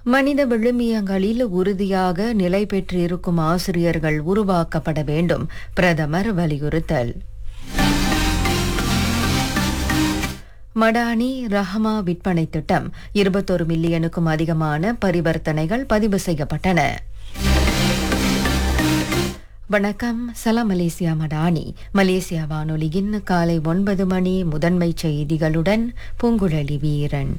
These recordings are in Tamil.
மனித விழுமியங்களில் உறுதியாக நிலை பெற்றிருக்கும் ஆசிரியர்கள் உருவாக்கப்பட வேண்டும் பிரதமர் வலியுறுத்தல் மடானி ரஹமா விற்பனை திட்டம் இருபத்தொரு மில்லியனுக்கும் அதிகமான பரிவர்த்தனைகள் பதிவு செய்யப்பட்டன வணக்கம் சலாம் மலேசியா மடானி மலேசியா வானொலியின் காலை ஒன்பது மணி முதன்மை செய்திகளுடன் பூங்குழலி வீரன்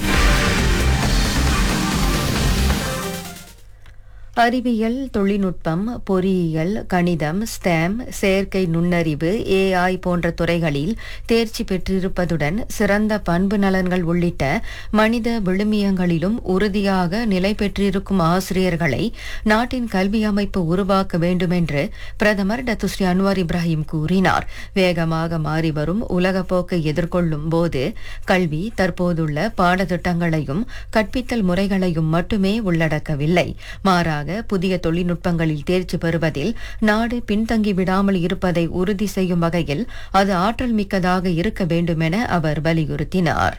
அறிவியல் தொழில்நுட்பம் பொறியியல் கணிதம் ஸ்டேம் செயற்கை நுண்ணறிவு ஏஐ போன்ற துறைகளில் தேர்ச்சி பெற்றிருப்பதுடன் சிறந்த பண்பு நலன்கள் உள்ளிட்ட மனித விழுமியங்களிலும் உறுதியாக நிலை பெற்றிருக்கும் ஆசிரியர்களை நாட்டின் கல்வி அமைப்பு உருவாக்க வேண்டும் என்று பிரதமர் டத்துஸ்ரீ அன்வார் இப்ராஹிம் கூறினார் வேகமாக மாறி வரும் உலக போக்கை எதிர்கொள்ளும் போது கல்வி தற்போதுள்ள பாடத்திட்டங்களையும் கற்பித்தல் முறைகளையும் மட்டுமே உள்ளடக்கவில்லை மாறாக புதிய தொழில்நுட்பங்களில் தேர்ச்சி பெறுவதில் நாடு பின்தங்கி விடாமல் இருப்பதை உறுதி செய்யும் வகையில் அது ஆற்றல் மிக்கதாக இருக்க வேண்டுமென அவர் வலியுறுத்தினார்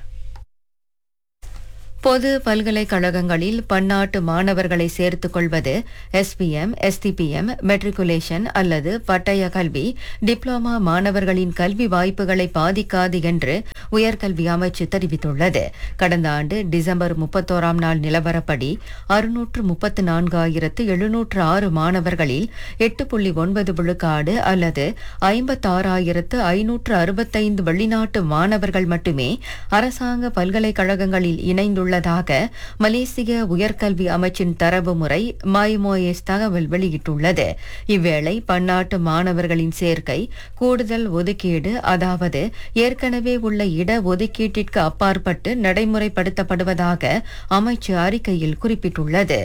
பொது பல்கலைக்கழகங்களில் பன்னாட்டு மாணவர்களை சேர்த்துக் கொள்வது எஸ்பிஎம் எஸ்டிபிஎம் மெட்ரிகுலேஷன் அல்லது பட்டய கல்வி டிப்ளோமா மாணவர்களின் கல்வி வாய்ப்புகளை பாதிக்காது என்று உயர்கல்வி அமைச்சு தெரிவித்துள்ளது கடந்த ஆண்டு டிசம்பர் முப்பத்தோராம் நாள் நிலவரப்படி அறுநூற்று முப்பத்து நான்காயிரத்து எழுநூற்று ஆறு மாணவர்களில் எட்டு புள்ளி ஒன்பது விழுக்காடு அல்லது ஐம்பத்தாறாயிரத்து ஐநூற்று அறுபத்தைந்து வெளிநாட்டு மாணவர்கள் மட்டுமே அரசாங்க பல்கலைக்கழகங்களில் இணைந்துள்ள உள்ளதாக மலேசிய உயர்கல்வி அமைச்சின் தரவு முறை மைமோஎஸ் தகவல் வெளியிட்டுள்ளது இவ்வேளை பன்னாட்டு மாணவர்களின் சேர்க்கை கூடுதல் ஒதுக்கீடு அதாவது ஏற்கனவே உள்ள இட ஒதுக்கீட்டிற்கு அப்பாற்பட்டு நடைமுறைப்படுத்தப்படுவதாக அமைச்சு அறிக்கையில் குறிப்பிட்டுள்ளது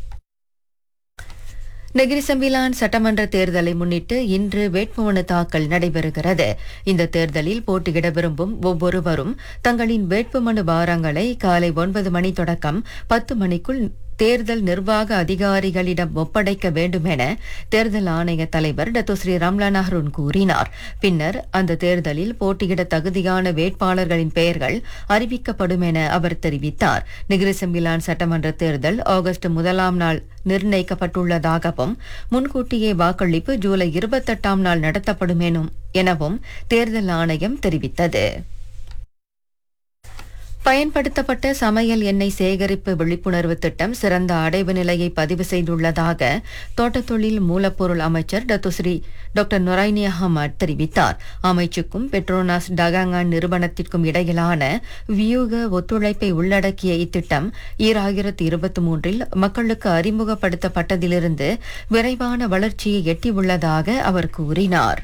நெகிரி சம்பிலான் சட்டமன்ற தேர்தலை முன்னிட்டு இன்று வேட்புமனு தாக்கல் நடைபெறுகிறது இந்த தேர்தலில் போட்டியிட விரும்பும் ஒவ்வொருவரும் தங்களின் வேட்புமனு வாரங்களை காலை ஒன்பது மணி தொடக்கம் பத்து மணிக்குள் தேர்தல் நிர்வாக அதிகாரிகளிடம் ஒப்படைக்க வேண்டும் என தேர்தல் ஆணைய தலைவர் டத்தோஸ்ரீ ரம்லான் அஹ்ருன் கூறினார் பின்னர் அந்த தேர்தலில் போட்டியிட தகுதியான வேட்பாளர்களின் பெயர்கள் அறிவிக்கப்படும் என அவர் தெரிவித்தார் நிகிரிசம்பிலான் சட்டமன்ற தேர்தல் ஆகஸ்ட் முதலாம் நாள் நிர்ணயிக்கப்பட்டுள்ளதாகவும் முன்கூட்டியே வாக்களிப்பு ஜூலை இருபத்தெட்டாம் நாள் நடத்தப்படும் எனும் எனவும் தேர்தல் ஆணையம் தெரிவித்தது பயன்படுத்தப்பட்ட சமையல் எண்ணெய் சேகரிப்பு விழிப்புணர்வு திட்டம் சிறந்த அடைவு நிலையை பதிவு செய்துள்ளதாக தோட்டத்தொழில் மூலப்பொருள் அமைச்சர் டத்துஸ்ரீ டாக்டர் நொரைனி அகமட் தெரிவித்தார் அமைச்சுக்கும் பெட்ரோனாஸ் டகாங்கான் நிறுவனத்திற்கும் இடையிலான வியூக ஒத்துழைப்பை உள்ளடக்கிய இத்திட்டம் ஈராயிரத்து இருபத்தி மூன்றில் மக்களுக்கு அறிமுகப்படுத்தப்பட்டதிலிருந்து விரைவான வளர்ச்சியை எட்டியுள்ளதாக அவர் கூறினார்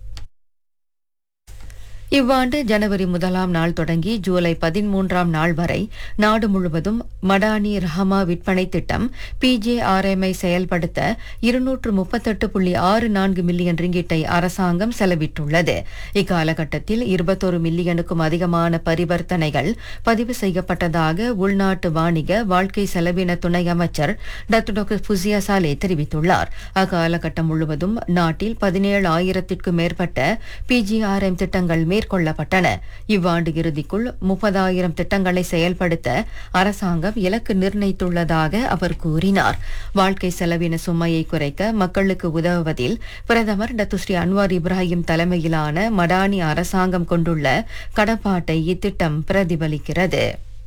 இவ்வாண்டு ஜனவரி முதலாம் நாள் தொடங்கி ஜூலை பதிமூன்றாம் நாள் வரை நாடு முழுவதும் மடானி ரஹமா விற்பனை திட்டம் பிஜேஆர்எம்ஐ செயல்படுத்த இருநூற்று முப்பத்தெட்டு புள்ளி ஆறு நான்கு மில்லியன் ரிங்கிட்டை அரசாங்கம் செலவிட்டுள்ளது இக்காலகட்டத்தில் இருபத்தொரு மில்லியனுக்கும் அதிகமான பரிவர்த்தனைகள் பதிவு செய்யப்பட்டதாக உள்நாட்டு வாணிக வாழ்க்கை செலவின துணை அமைச்சர் டாக்டர் டாக்டர் புசியா சாலே தெரிவித்துள்ளார் அக்காலகட்டம் முழுவதும் நாட்டில் பதினேழு ஆயிரத்திற்கும் மேற்பட்ட பிஜிஆர்எம் திட்டங்கள் மேற்கொள்ளப்பட்டன இவ்வாண்டு இறுதிக்குள் முப்பதாயிரம் திட்டங்களை செயல்படுத்த அரசாங்கம் இலக்கு நிர்ணயித்துள்ளதாக அவர் கூறினார் வாழ்க்கை செலவின சுமையை குறைக்க மக்களுக்கு உதவுவதில் பிரதமர் டத்துஸ்ரீ அன்வார் இப்ராஹிம் தலைமையிலான மடானி அரசாங்கம் கொண்டுள்ள கடப்பாட்டை இத்திட்டம் பிரதிபலிக்கிறது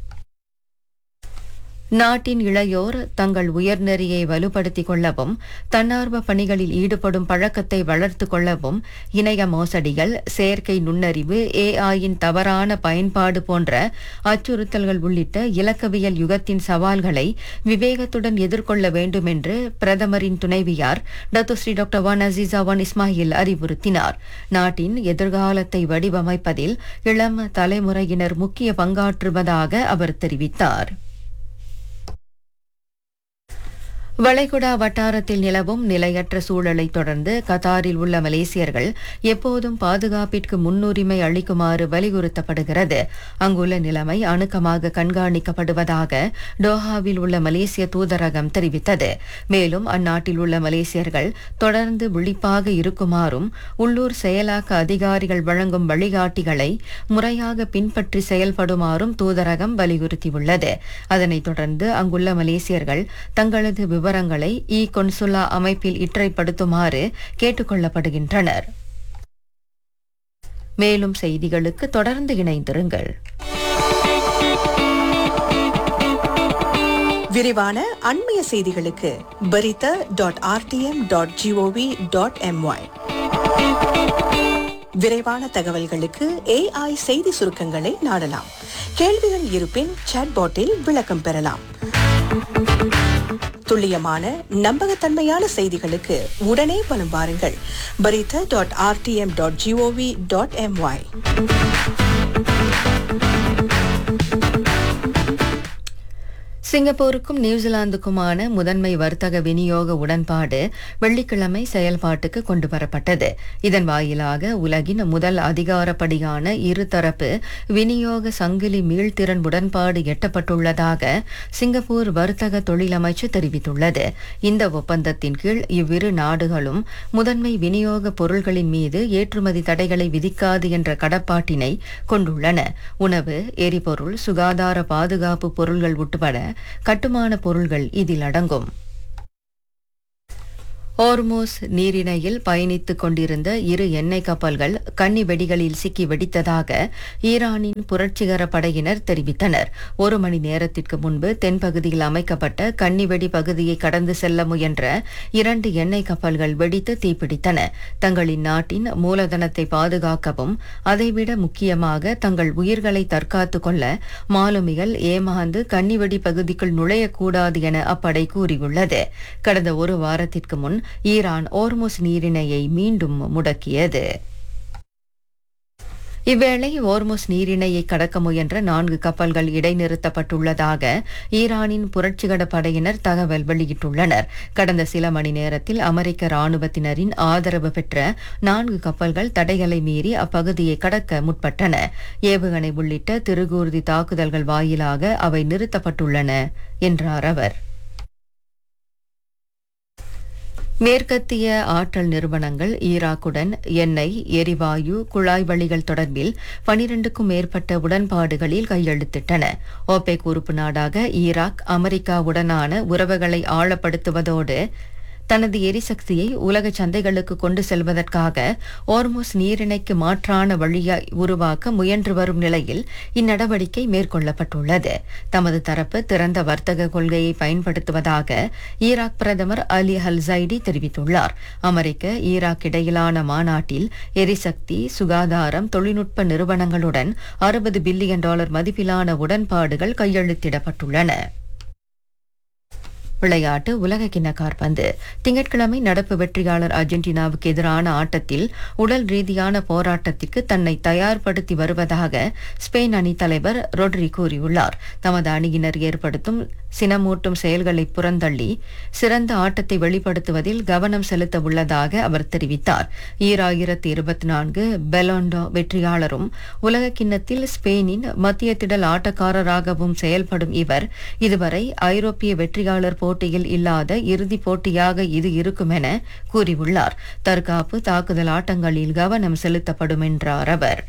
நாட்டின் இளையோர் தங்கள் உயர்நெறியை வலுப்படுத்திக் கொள்ளவும் தன்னார்வ பணிகளில் ஈடுபடும் பழக்கத்தை வளர்த்துக் கொள்ளவும் இணைய மோசடிகள் செயற்கை நுண்ணறிவு ஏஐயின் தவறான பயன்பாடு போன்ற அச்சுறுத்தல்கள் உள்ளிட்ட இலக்கவியல் யுகத்தின் சவால்களை விவேகத்துடன் எதிர்கொள்ள வேண்டும் என்று பிரதமரின் துணைவியார் Datuk Seri doctor Wan Azizah Wan Ismail அறிவுறுத்தினார் நாட்டின் எதிர்காலத்தை வடிவமைப்பதில் இளம் தலைமுறையினர் முக்கிய பங்காற்றுவதாக அவர் தெரிவித்தார் வளைகுடா வட்டாரத்தில் நிலவும் நிலையற்ற சூழலை தொடர்ந்து கத்தாரில் உள்ள மலேசியர்கள் எப்போதும் பாதுகாப்பிற்கு முன்னுரிமை அளிக்குமாறு வலியுறுத்தப்படுகிறது அங்குள்ள நிலைமை அணுக்கமாக கண்காணிக்கப்படுவதாக டோஹாவில் உள்ள மலேசிய தூதரகம் தெரிவித்தது மேலும் அந்நாட்டில் உள்ள மலேசியர்கள் தொடர்ந்து விழிப்பாக இருக்குமாறும் உள்ளூர் செயலாக்க அதிகாரிகள் வழங்கும் வழிகாட்டிகளை முறையாக பின்பற்றி செயல்படுமாறும் தூதரகம் வலியுறுத்தியுள்ளது அதனைத் தொடர்ந்து அங்குள்ள மலேசியர்கள் தங்களது விவரங்களை இ கொன்சுலா அமைப்பில் இற்றைப்படுத்துமாறு கேட்டுக்கொள்ளப்படுகின்றனர் மேலும் செய்திகளுக்கு தொடர்ந்து இணைந்திருங்கள் விரிவான அண்மைய செய்திகளுக்கு Berita dot RTM dot G O V dot M Y விரைவான தகவல்களுக்கு ஏஐ செய்தி சுருக்கங்களை நாடலாம் கேள்விகள் இருப்பின் சாட்பாட்டில் விளக்கம் பெறலாம் துல்லியமான நம்பகத்தன்மையான செய்திகளுக்கு உடனே பலம் வாருங்கள் Berita dot RTM dot G O V dot M Y சிங்கப்பூருக்கும் நியூசிலாந்துக்குமான முதன்மை வர்த்தக விநியோக உடன்பாடு வெள்ளிக்கிழமை செயல்பாட்டுக்கு கொண்டு வரப்பட்டது இதன் வாயிலாக உலகின் முதல் அதிகாரப்படியான இருதரப்பு விநியோக சங்கிலி மீள்திறன் உடன்பாடு எட்டப்பட்டுள்ளதாக சிங்கப்பூர் வர்த்தக தொழிலமைச்சு தெரிவித்துள்ளது இந்த ஒப்பந்தத்தின் கீழ் இவ்விரு நாடுகளும் முதன்மை விநியோக பொருள்களின் மீது ஏற்றுமதி தடைகளை விதிக்காது என்ற கடப்பாட்டினை கொண்டுள்ளன உணவு எரிபொருள் சுகாதார பாதுகாப்பு பொருள்கள் உட்பட கட்டுமான பொருள்கள் இதில் அடங்கும் ஓர்மோஸ் நீரிணையில் பயணித்துக் கொண்டிருந்த இரு எண்ணெய் கப்பல்கள் கன்னி வெடிகளில் சிக்கி வெடித்ததாக ஈரானின் புரட்சிகர படையினர் தெரிவித்தனர் ஒரு மணி நேரத்திற்கு முன்பு தென்பகுதியில் அமைக்கப்பட்ட கன்னிவெடி பகுதியை கடந்து செல்ல முயன்ற இரண்டு எண்ணெய் கப்பல்கள் வெடித்து தீப்பிடித்தன தங்களின் நாட்டின் மூலதனத்தை பாதுகாக்கவும் அதைவிட முக்கியமாக தங்கள் உயிர்களை தற்காத்துக் கொள்ள மாலுமிகள் ஏமாந்து கன்னிவெடி பகுதிக்குள் நுழையக்கூடாது என அப்படை கூறியுள்ளது கடந்த ஒரு வாரத்திற்கு முன் ஈரான் ஓர்முஸ் நீரிணையை மீண்டும் முடக்கியது இவ்வேளை ஓர்முஸ் நீரிணையை கடக்க முயன்ற நான்கு கப்பல்கள் இடைநிறுத்தப்பட்டுள்ளதாக ஈரானின் புரட்சிகர படையினர் தகவல் வெளியிட்டுள்ளனர் கடந்த சில மணி நேரத்தில் அமெரிக்க ராணுவத்தினரின் ஆதரவு பெற்ற நான்கு கப்பல்கள் தடைகளை மீறி அப்பகுதியை கடக்க முற்பட்டன ஏவுகணை உள்ளிட்ட திருகூர்தி தாக்குதல்கள் வாயிலாக அவை நிறுத்தப்பட்டுள்ளன என்றார் அவர் மேற்கத்திய ஆற்றல் நிறுவனங்கள் ஈராக்குடன் எண்ணெய் எரிவாயு குழாய் வழிகள் தொடர்பில் பனிரெண்டுக்கும் மேற்பட்ட உடன்பாடுகளில் கையெழுத்திட்டன ஓபெக் உறுப்பு நாடாக ஈராக் அமெரிக்காவுடனான உறவுகளை ஆழப்படுத்துவதோடு தனது எரிசக்தியை உலக சந்தைகளுக்கு கொண்டு செல்வதற்காக ஓர்முஸ் நீரிணைக்கு மாற்றான வழியை உருவாக்க முயன்று வரும் நிலையில் இந்நடவடிக்கை மேற்கொள்ளப்பட்டுள்ளது தமது தரப்பு திறந்த வர்த்தக கொள்கையை பயன்படுத்துவதாக ஈராக் பிரதமர் அலி ஹல்சைடி தெரிவித்துள்ளார் அமெரிக்க ஈராக் இடையிலான மாநாட்டில் எரிசக்தி சுகாதாரம் தொழில்நுட்ப நிறுவனங்களுடன் அறுபது பில்லியன் டாலர் மதிப்பிலான உடன்பாடுகள் கையெழுத்திடப்பட்டுள்ளன விளையாட்டு உலக கிண்ண காற்பந்து திங்கட்கிழமை நடப்பு வெற்றியாளர் அர்ஜென்டினாவுக்கு எதிரான ஆட்டத்தில் உடல் ரீதியான போராட்டத்திற்கு தன்னை தயார்படுத்தி வருவதாக ஸ்பெயின் அணி தலைவர் ரொட்ரி கூறியுள்ளார் தமது அணியினர் ஏற்படுத்தும் சினமூட்டும் செயல்களை புறந்தள்ளி சிறந்த ஆட்டத்தை வெளிப்படுத்துவதில் கவனம் செலுத்த உள்ளதாக அவர் தெரிவித்தார் ஈராயிரத்தி இருபத்தி நான்கு பெலோண்டோ வெற்றியாளரும் உலக கிண்ணத்தில் ஸ்பெயினின் மத்திய திடல் ஆட்டக்காரராகவும் செயல்படும் இவர் இதுவரை ஐரோப்பிய வெற்றியாளர் போட்டியில் இல்லாத இறுதிப் போட்டியாக இது இருக்கும் என கூறியுள்ளார் தற்காப்பு தாக்குதல் ஆட்டங்களில் கவனம் செலுத்தப்படும் என்றார் அவர்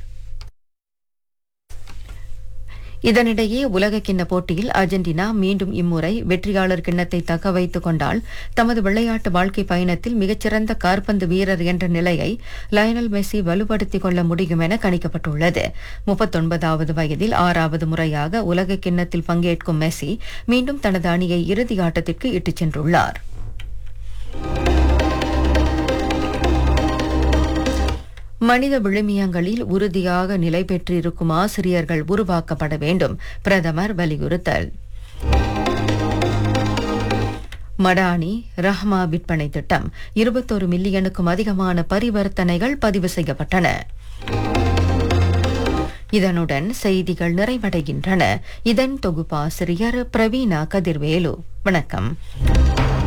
இதனிடையே உலக கிண்ண போட்டியில் அர்ஜென்டினா மீண்டும் இம்முறை வெற்றியாளர் கிண்ணத்தை தக்க வைத்துக் கொண்டால் தமது விளையாட்டு வாழ்க்கை பயணத்தில் மிகச்சிறந்த காற்பந்து வீரர் என்ற நிலையை லயனல் மெஸ்ஸி வலுப்படுத்திக் கொள்ள முடியும் என கணிக்கப்பட்டுள்ளது முப்பத்தொன்பதாவது வயதில் ஆறாவது முறையாக உலக கிண்ணத்தில் பங்கேற்கும் மெஸ்ஸி மீண்டும் தனது அணியை இறுதி ஆட்டத்திற்கு இட்டுச் சென்றுள்ளார் மனித விழுமியங்களில் உறுதியாக நிலை பெற்றிருக்கும் ஆசிரியர்கள் உருவாக்கப்பட வேண்டும் பிரதமர் வலியுறுத்தல் மடானி ரஹ்மா விற்பனை திட்டம் இருபத்தொரு மில்லியனுக்கும் அதிகமான பரிவர்த்தனைகள் பதிவு செய்யப்பட்டன இதனுடன் செய்திகள் நிறைவடைகின்றன இதன் தொகுப்பாசிரியர் பிரவீனா கதிர்வேலு வணக்கம்